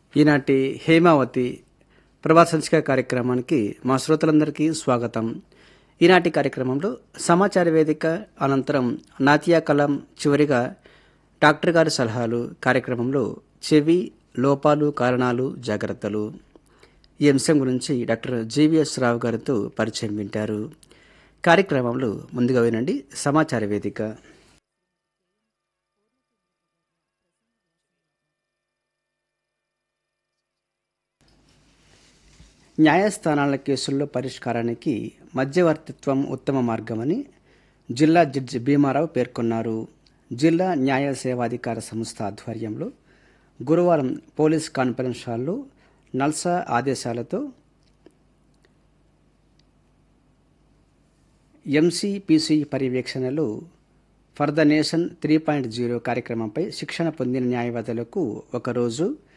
ఈనాటి హేమావతి ప్రభా సంచిక కార్యక్రమానికి మా శ్రోతలందరికీ స్వాగతం ఈనాటి కార్యక్రమంలో సమాచార వేదిక అనంతరం నాతియా కలాం చివరిగా డాక్టర్ గారి సలహాలు కార్యక్రమంలో చెవి లోపాలు కారణాలు జాగ్రత్తలు ఈ అంశం గురించి డాక్టర్ జీవీఎస్ రావు గారితో పరిచయం వింటారు కార్యక్రమంలో ముందుగా వినండి సమాచార వేదిక న్యాయస్థానాల కేసుల్లో పరిష్కారానికి మధ్యవర్తిత్వం ఉత్తమ మార్గమని జిల్లా జడ్జి భీమారావు పేర్కొన్నారు జిల్లా న్యాయ సేవాధికార సంస్థ ఆధ్వర్యంలో గురువారం పోలీస్ కాన్ఫరెన్స్ హాల్లో నల్సా ఆదేశాలతో ఎంసీపీసీ పర్యవేక్షణలో for the nation three point zero కార్యక్రమంపై శిక్షణ పొందిన న్యాయవాదులకు ఒకరోజు